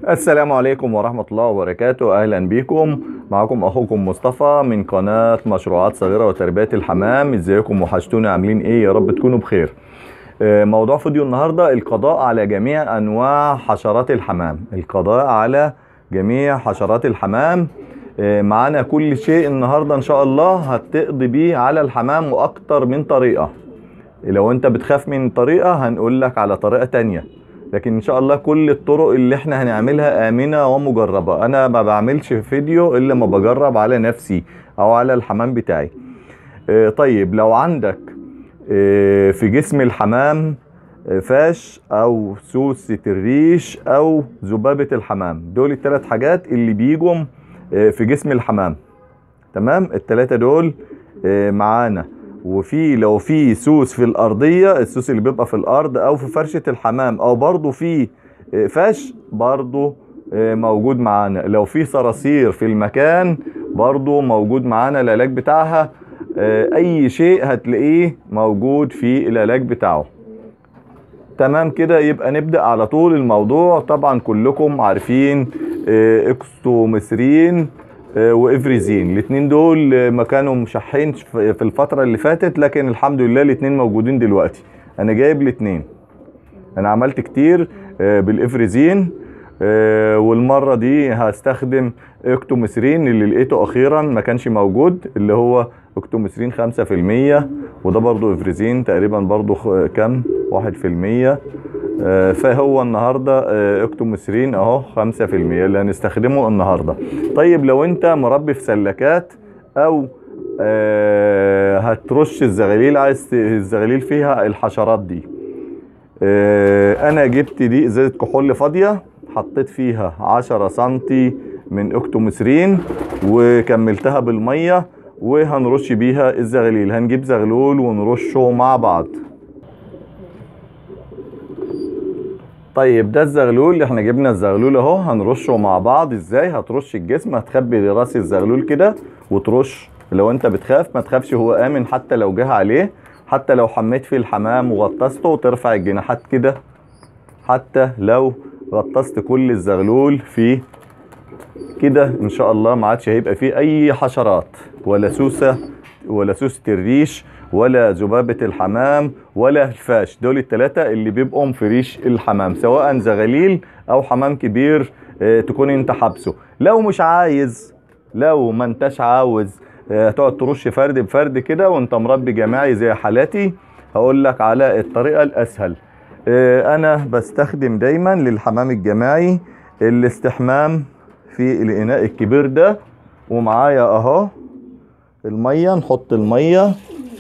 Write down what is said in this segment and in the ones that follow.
السلام عليكم ورحمة الله وبركاته أهلا بكم معكم أخوكم مصطفى من قناة مشروعات صغيرة وتربية الحمام ازيكم وحشتونا عاملين ايه يا رب تكونوا بخير آه، موضوع فيديو النهاردة القضاء على جميع أنواع حشرات الحمام القضاء على جميع حشرات الحمام آه، معانا كل شيء النهاردة إن شاء الله هتقضي بيه على الحمام وأكتر من طريقة لو انت بتخاف من طريقة هنقول لك على طريقة تانية لكن ان شاء الله كل الطرق اللي احنا هنعملها امنة ومجربة انا ما بعملش فيديو الا ما بجرب على نفسي او على الحمام بتاعي اه طيب لو عندك اه في جسم الحمام اه فاش او سوسة الريش او ذبابة الحمام دول الثلاث حاجات اللي بيجوا اه في جسم الحمام تمام الثلاثة دول اه معانا وفي لو في سوس في الارضيه السوس اللي بيبقى في الارض او في فرشه الحمام او برضو في فش برضو موجود معانا لو في صراصير في المكان برضو موجود معانا العلاج بتاعها اي شيء هتلاقيه موجود في العلاج بتاعه تمام كده يبقى نبدأ على طول الموضوع طبعا كلكم عارفين اكستومسرين وافريزين الاثنين دول ما كانوا مشحين في الفتره اللي فاتت لكن الحمد لله الاثنين موجودين دلوقتي انا جايب الاثنين انا عملت كتير بالافريزين والمره دي هستخدم اكتومسرين اللي لقيته اخيرا ما كانش موجود اللي هو اكتومسرين 5% وده برضو افريزين تقريبا برضو كام 1% فهو النهارده اكتومسرين اهو 5% اللي هنستخدمه النهارده طيب لو انت مربي في سلكات او اه هترش الزغاليل عايز الزغاليل فيها الحشرات دي اه انا جبت دي ازازه كحول فاضيه حطيت فيها 10 سنتي من اكتومسرين وكملتها بالميه وهنرش بيها الزغاليل هنجيب زغلول ونرشه مع بعض طيب ده الزغلول احنا جبنا الزغلول اهو هنرشه مع بعض ازاي هترش الجسم هتخبي راس الزغلول كده وترش لو انت بتخاف ما تخافش هو امن حتى لو جه عليه حتى لو حميت فيه الحمام وغطسته وترفع الجناحات كده حتى لو غطست كل الزغلول فيه كده ان شاء الله ما عادش هيبقى فيه اي حشرات ولا سوسه ولا سوسه الريش ولا ذبابة الحمام ولا الفاش دول التلاتة اللي بيبقوا في ريش الحمام سواء زغاليل او حمام كبير اه تكون انت حابسه لو مش عايز لو ما انتش عاوز اه تقعد ترش فرد بفرد كده وانت مربي جماعي زي حالاتي هقول لك على الطريقة الاسهل اه انا بستخدم دايما للحمام الجماعي الاستحمام في الاناء الكبير ده ومعايا اهو المية نحط المية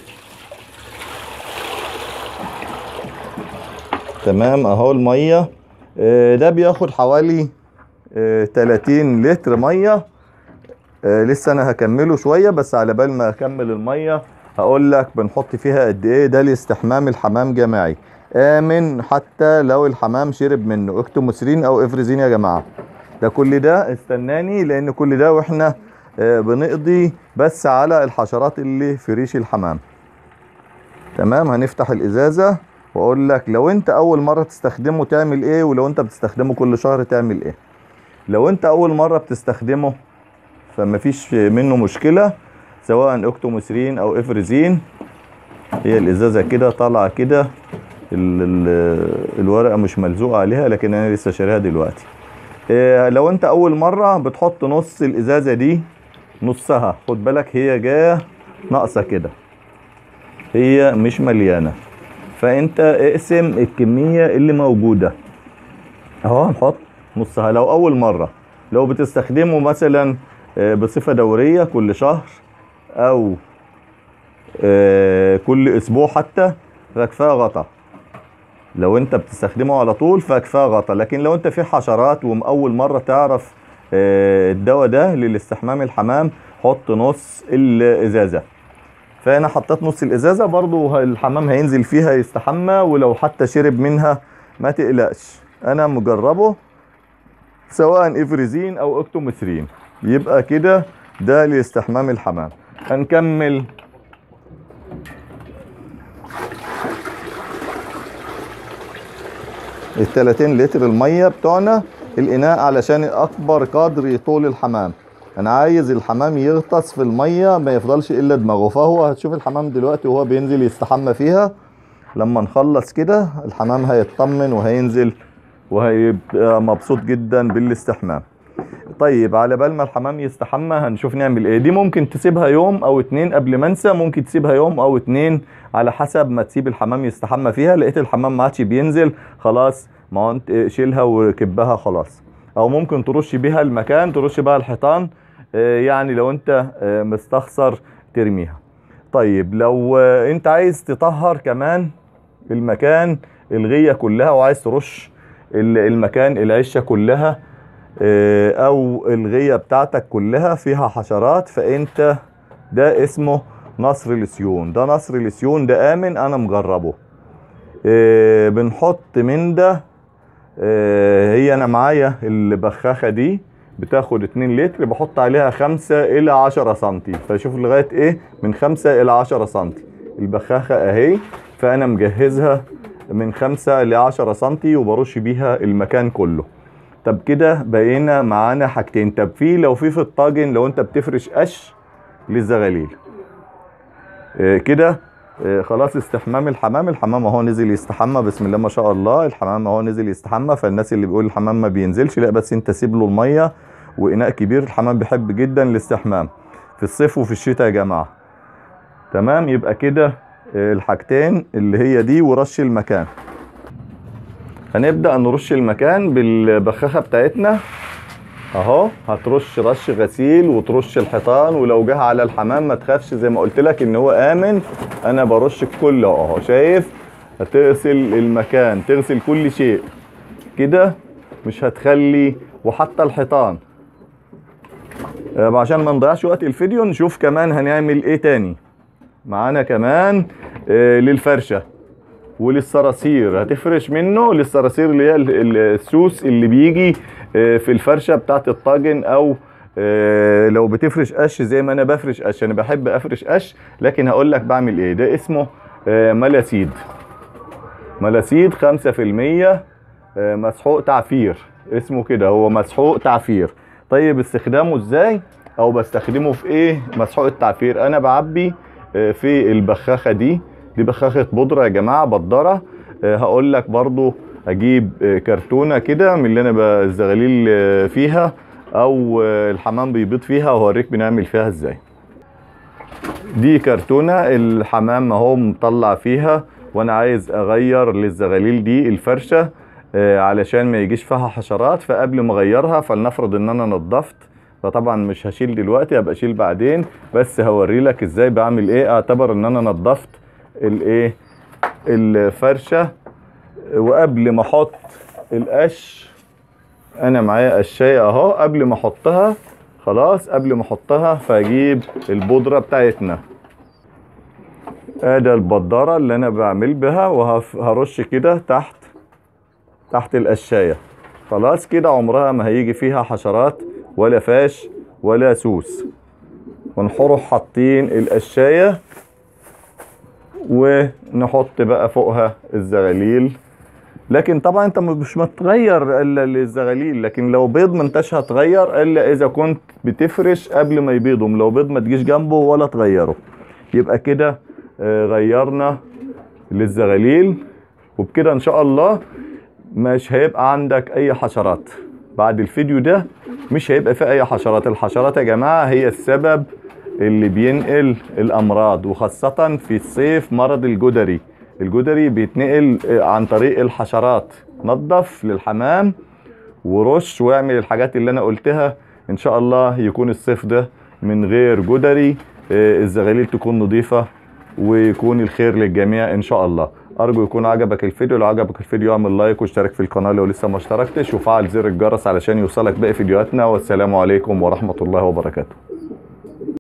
تمام اهو الميه ده بياخد حوالي 30 لتر ميه لسه انا هكمله شويه بس على بال ما اكمل الميه هقول لك بنحط فيها قد ايه ده لاستحمام الحمام جماعي امن حتى لو الحمام شرب منه اكتوموسرين او افريزين يا جماعه ده كل ده استناني لان كل ده واحنا بنقضي بس على الحشرات اللي في ريش الحمام تمام هنفتح الازازه واقول لك لو انت اول مره تستخدمه تعمل ايه ولو انت بتستخدمه كل شهر تعمل ايه لو انت اول مره بتستخدمه فما فيش منه مشكله سواء اكتوموسرين او افريزين هي الازازه كده طالعه كده الورقه مش ملزوقه عليها لكن انا لسه شاريها دلوقتي إيه لو انت اول مره بتحط نص الازازه دي نصها خد بالك هي جايه ناقصه كده هي مش مليانه فانت اقسم الكميه اللي موجوده اهو هنحط نصها لو اول مره لو بتستخدمه مثلا بصفه دوريه كل شهر او كل اسبوع حتى فكفايه غطا لو انت بتستخدمه على طول فكفايه غطا لكن لو انت في حشرات واول مره تعرف الدواء ده للاستحمام الحمام حط نص الازازه فانا حطيت نص الازازه برضو الحمام هينزل فيها يستحمى ولو حتى شرب منها ما تقلقش انا مجربه سواء افريزين او اكتومترين يبقى كده ده لاستحمام الحمام هنكمل ال 30 لتر الميه بتوعنا الاناء علشان اكبر قدر يطول الحمام انا عايز الحمام يغطس في الميه ما يفضلش الا دماغه فهو هتشوف الحمام دلوقتي وهو بينزل يستحمى فيها لما نخلص كده الحمام هيطمن وهينزل وهيبقى مبسوط جدا بالاستحمام طيب على بال ما الحمام يستحمى هنشوف نعمل ايه دي ممكن تسيبها يوم او اتنين قبل ما انسى ممكن تسيبها يوم او اتنين على حسب ما تسيب الحمام يستحمى فيها لقيت الحمام ما عادش بينزل خلاص ما هو انت شيلها وكبها خلاص او ممكن ترش بيها المكان ترش بيها الحيطان آه، يعني لو انت آه، مستخسر ترميها طيب لو آه، انت عايز تطهر كمان المكان الغية كلها وعايز ترش ال- المكان العشة كلها آه، او الغية بتاعتك كلها فيها حشرات فانت ده اسمه نصر السيون ده نصر السيون ده امن انا مجربه آه، بنحط من ده آه، هي انا معايا البخاخة دي بتاخد 2 لتر بحط عليها 5 الى 10 سنتي فشوف لغاية ايه من 5 الى 10 سنتي البخاخة اهي فانا مجهزها من 5 ل 10 سنتي وبرش بيها المكان كله طب كده بقينا معانا حاجتين طب في لو في في الطاجن لو انت بتفرش قش للزغاليل آه، كده آه، خلاص استحمام الحمام الحمام اهو نزل يستحمى بسم الله ما شاء الله الحمام اهو نزل يستحمى فالناس اللي بيقول الحمام ما بينزلش لا بس انت سيب له الميه واناء كبير الحمام بيحب جدا الاستحمام في الصيف وفي الشتاء يا جماعه تمام يبقى كده آه، الحاجتين اللي هي دي ورش المكان هنبدأ نرش المكان بالبخاخة بتاعتنا اهو هترش رش غسيل وترش الحيطان ولو جه على الحمام ما تخافش زي ما قلت لك ان هو امن انا برش كله اهو شايف هتغسل المكان تغسل كل شيء كده مش هتخلي وحتى الحيطان آه، عشان ما نضيعش وقت الفيديو نشوف كمان هنعمل ايه تاني معانا كمان آه، للفرشه وللصراصير هتفرش منه للصراصير اللي هي ال- ال- السوس اللي بيجي آه، في الفرشه بتاعت الطاجن او آه، لو بتفرش قش زي ما انا بفرش قش انا بحب افرش قش لكن هقول لك بعمل ايه ده اسمه آه، ملاسيد ملاسيد 5% آه، مسحوق تعفير اسمه كده هو مسحوق تعفير طيب استخدامه ازاي او بستخدمه في ايه مسحوق التعفير انا بعبي آه، في البخاخه دي دي بخاخه بودره يا جماعه بدره آه، هقول لك برضو اجيب آه، كرتونه كده من اللي انا ب- الزغاليل آه، فيها او آه، الحمام بيبيض فيها وهوريك بنعمل فيها ازاي دي كرتونة الحمام اهو مطلع فيها وانا عايز اغير للزغاليل دي الفرشة آه، علشان ما يجيش فيها حشرات فقبل ما اغيرها فلنفرض ان انا نضفت فطبعا مش هشيل دلوقتي هبقى اشيل بعدين بس هوري لك ازاي بعمل ايه اعتبر ان انا نضفت الايه الفرشة وقبل ما احط القش انا معايا قشاية اهو قبل ما احطها خلاص قبل ما احطها فاجيب البودرة بتاعتنا ادي البدارة اللي انا بعمل بها وهرش كده تحت تحت القشاية خلاص كده عمرها ما هيجي فيها حشرات ولا فاش ولا سوس ونحرح حاطين القشاية ونحط بقى فوقها الزغاليل لكن طبعا انت مش متغير الا للزغاليل لكن لو بيض ما انتش هتغير الا اذا كنت بتفرش قبل ما يبيضهم لو بيض ما تجيش جنبه ولا تغيره يبقى كده آه، غيرنا للزغاليل وبكده ان شاء الله مش هيبقى عندك اي حشرات بعد الفيديو ده مش هيبقى فيه اي حشرات الحشرات يا جماعة هي السبب اللي بينقل الامراض وخاصة في الصيف مرض الجدري الجدري بيتنقل آه، عن طريق الحشرات نظف للحمام ورش واعمل الحاجات اللي انا قلتها ان شاء الله يكون الصيف ده من غير جدري آه، الزغاليل تكون نظيفة ويكون الخير للجميع ان شاء الله ارجو يكون عجبك الفيديو لو عجبك الفيديو اعمل لايك واشترك في القناة لو لسه ما اشتركتش وفعل زر الجرس علشان يوصلك باقي فيديوهاتنا والسلام عليكم ورحمة الله وبركاته